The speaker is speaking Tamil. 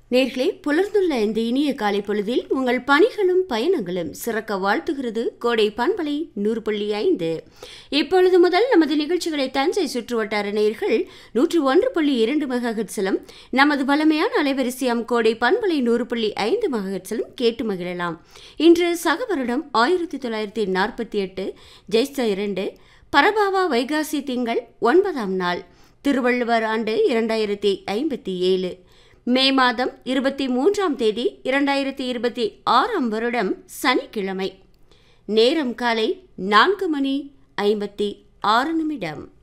நேர்களே புலர்ந்துள்ள இந்த இனிய காலை பொழுதில் உங்கள் பணிகளும் பயணங்களும் சிறக்க வாழ்த்துகிறது கோடை பண்பலை நூறு புள்ளி ஐந்து இப்பொழுது முதல் நமது நிகழ்ச்சிகளை தஞ்சை சுற்றுவட்டார நேர்கள் நூற்று ஒன்று புள்ளி இரண்டு மெகாஹெட்ஸிலும் நமது பழமையான அலைவரிசையாம் கோடை பண்பலை நூறு புள்ளி ஐந்து மெகாஹெட்ஸிலும் கேட்டு மகிழலாம் இன்று சக வருடம் ஆயிரத்தி தொள்ளாயிரத்தி நாற்பத்தி எட்டு ஜெய்ஸ்த இரண்டு பரபாவா வைகாசி திங்கள் ஒன்பதாம் நாள் திருவள்ளுவர் ஆண்டு இரண்டாயிரத்தி ஐம்பத்தி ஏழு மே மாதம் இருபத்தி மூன்றாம் தேதி இரண்டாயிரத்தி இருபத்தி ஆறாம் வருடம் சனிக்கிழமை நேரம் காலை நான்கு மணி ஐம்பத்தி ஆறு நிமிடம்